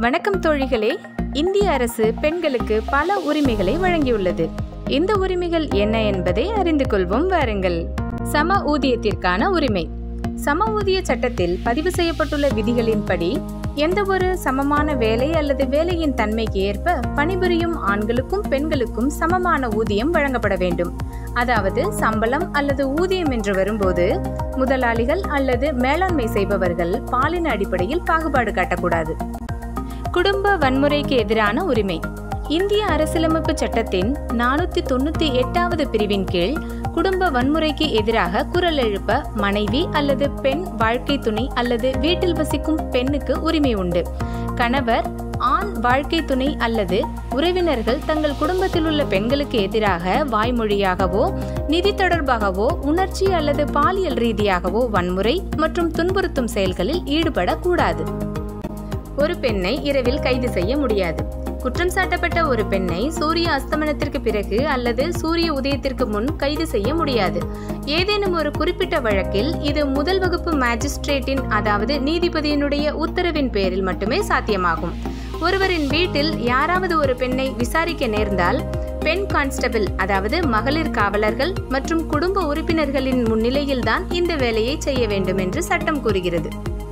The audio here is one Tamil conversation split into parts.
வணக்கம் தோழிகளே இந்திய அரசு பெண்களுக்கு பல உரிமைகளை வழங்கியுள்ளது இந்த உரிமைகள் என்ன என்பதை அறிந்து கொள்வோம் வாருங்கள் சம ஊதியத்திற்கான உரிமை சம ஊதிய சட்டத்தில் பதிவு செய்யப்பட்டுள்ள விதிகளின்படி எந்த ஒரு சமமான வேலை அல்லது வேலையின் தன்மைக்கு ஏற்ப பணிபுரியும் ஆண்களுக்கும் பெண்களுக்கும் சமமான ஊதியம் வழங்கப்பட வேண்டும் அதாவது சம்பளம் அல்லது ஊதியம் என்று வரும்போது முதலாளிகள் அல்லது மேலாண்மை செய்பவர்கள் பாலின அடிப்படையில் பாகுபாடு காட்டக்கூடாது குடும்ப வன்முறைக்கு எதிரான உரிமை இந்திய அரசியலமைப்பு சட்டத்தின் நானூத்தி தொண்ணூத்தி எட்டாவது பிரிவின் கீழ் குடும்ப வன்முறைக்கு எதிராக குரல் எழுப்ப மனைவி அல்லது பெண் வாழ்க்கை துணை அல்லது வீட்டில் வசிக்கும் பெண்ணுக்கு உரிமை உண்டு கணவர் ஆண் வாழ்க்கை துணை அல்லது உறவினர்கள் தங்கள் குடும்பத்தில் உள்ள பெண்களுக்கு எதிராக வாய்மொழியாகவோ நிதி தொடர்பாகவோ உணர்ச்சி அல்லது பாலியல் ரீதியாகவோ வன்முறை மற்றும் துன்புறுத்தும் செயல்களில் ஈடுபடக்கூடாது ஒரு பெண்ணை இரவில் கைது செய்ய முடியாது குற்றம் சாட்டப்பட்ட ஒரு பெண்ணை சூரிய அஸ்தமனத்திற்கு பிறகு அல்லது சூரிய உதயத்திற்கு முன் கைது செய்ய முடியாது ஏதேனும் ஒரு குறிப்பிட்ட வழக்கில் இது முதல் வகுப்பு மேஜிஸ்ட்ரேட்டின் அதாவது நீதிபதியினுடைய உத்தரவின் பேரில் மட்டுமே சாத்தியமாகும் ஒருவரின் வீட்டில் யாராவது ஒரு பெண்ணை விசாரிக்க நேர்ந்தால் பெண் கான்ஸ்டபிள் அதாவது மகளிர் காவலர்கள் மற்றும் குடும்ப உறுப்பினர்களின் முன்னிலையில்தான் இந்த வேலையை செய்ய வேண்டும் என்று சட்டம் கூறுகிறது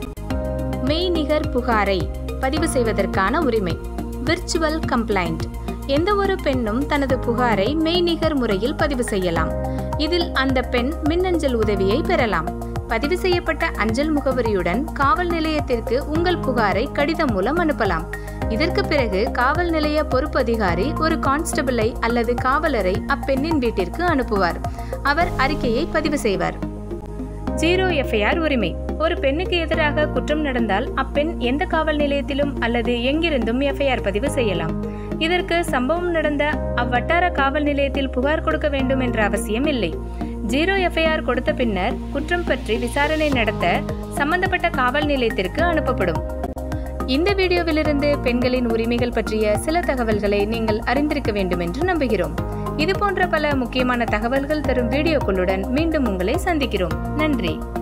மெய்நிகர் புகாரை பதிவு செய்வதற்கான உரிமை விர்ச்சுவல் கம்ப்ளைண்ட் எந்த ஒரு பெண்ணும் தனது புகாரை மெய்நிகர் முறையில் பதிவு செய்யலாம் இதில் அந்த பெண் மின்னஞ்சல் உதவியை பெறலாம் பதிவு செய்யப்பட்ட அஞ்சல் முகவரியுடன் காவல் நிலையத்திற்கு உங்கள் புகாரை கடிதம் மூலம் அனுப்பலாம் இதற்கு பிறகு காவல் நிலைய பொறுப்பு அதிகாரி ஒரு கான்ஸ்டபிளை அல்லது காவலரை அப்பெண்ணின் வீட்டிற்கு அனுப்புவார் அவர் அறிக்கையை பதிவு செய்வார் ஜீரோ எஃப்ஐஆர் உரிமை ஒரு பெண்ணுக்கு எதிராக குற்றம் நடந்தால் அப்பெண் எந்த காவல் நிலையத்திலும் அல்லது எங்கிருந்தும் எஃப்ஐஆர் பதிவு செய்யலாம் இதற்கு சம்பவம் நடந்த அவ்வட்டார காவல் நிலையத்தில் புகார் கொடுக்க வேண்டும் என்ற அவசியம் இல்லை ஜீரோ எஃப்ஐஆர் கொடுத்த பின்னர் குற்றம் பற்றி விசாரணை நடத்த சம்பந்தப்பட்ட காவல் நிலையத்திற்கு அனுப்பப்படும் இந்த வீடியோவிலிருந்து பெண்களின் உரிமைகள் பற்றிய சில தகவல்களை நீங்கள் அறிந்திருக்க வேண்டும் என்று நம்புகிறோம் இது போன்ற பல முக்கியமான தகவல்கள் தரும் வீடியோக்களுடன் மீண்டும் உங்களை சந்திக்கிறோம் நன்றி